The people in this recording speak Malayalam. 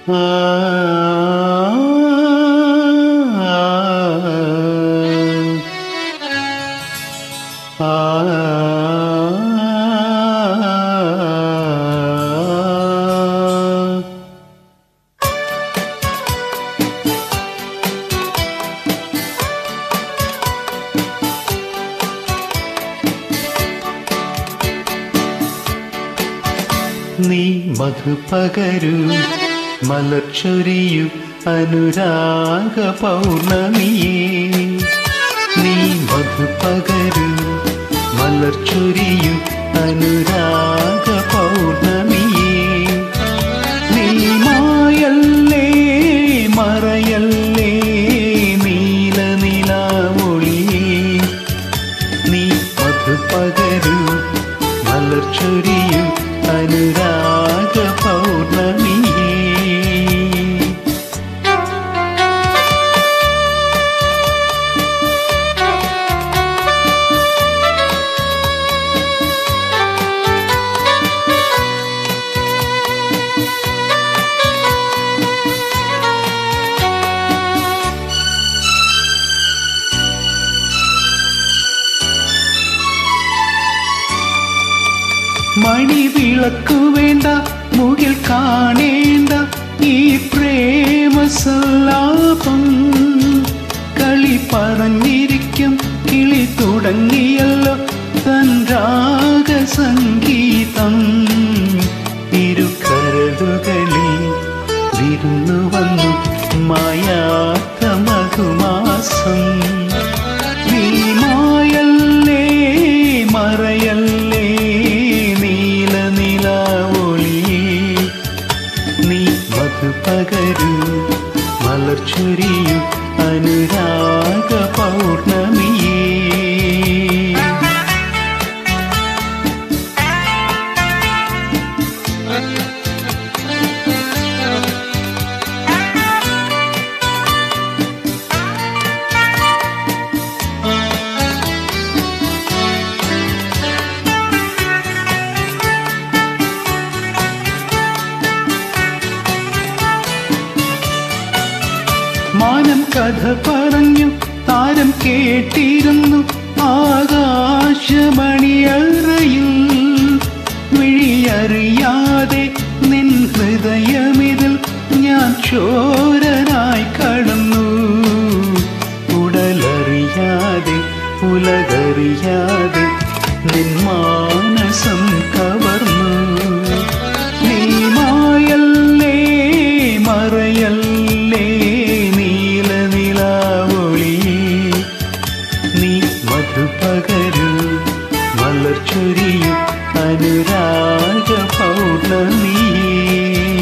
നീ മധുപകരു മലർച്ചൊരിയു അനുരാഗ പൗർണമിയേ നീ മധുപകരു മലർച്ചൊരിയു അനുരാഗ പൗർണമിയേ നീ മായല്ലേ മറയല്ലേ നീല നിലാവൊളിയേ നീ മധുപകരു മലർച്ചൊരിയു അനുരാഗ പൗർണമിയേ മണി വിളക്കു വേണ്ട മുകിൽ കാണേണ്ട ഈ പ്രേമ സല്ലാപം കളി പറഞ്ഞിരിക്കും കിളി തുടങ്ങിയല്ലോ തൻ രാഗ സംഗീതം ഇരുകരടുകളിൽ വിരുന്നു വന്നു മായാത്ത മധുമാസം നീ മായല്ലേ മറയല്ലേ നീല നിലാവൊളി നീ മധുപകരു മലർച്ചൊരിയും അനുരാഗ പൗർണമിയേ മാനം കഥ പറഞ്ഞു താരം കേട്ടിരുന്നു ആകാശമണിയറയിൽ വിഴിയറിയാതെ നിൻ ഹൃദയമിതിൽ ഞാൻ ചോരനായി കടന്നു ഉടലറിയാതെ ഉലകറിയാതെ നിൻ മാനസം കവർന്നു നീ മായല്ലേ മറയല്ലേ നീല നിലാവൊളി നീ മധുപകരു മലർച്ചൊരിയും അനുരാഗ പൗർണമിയേ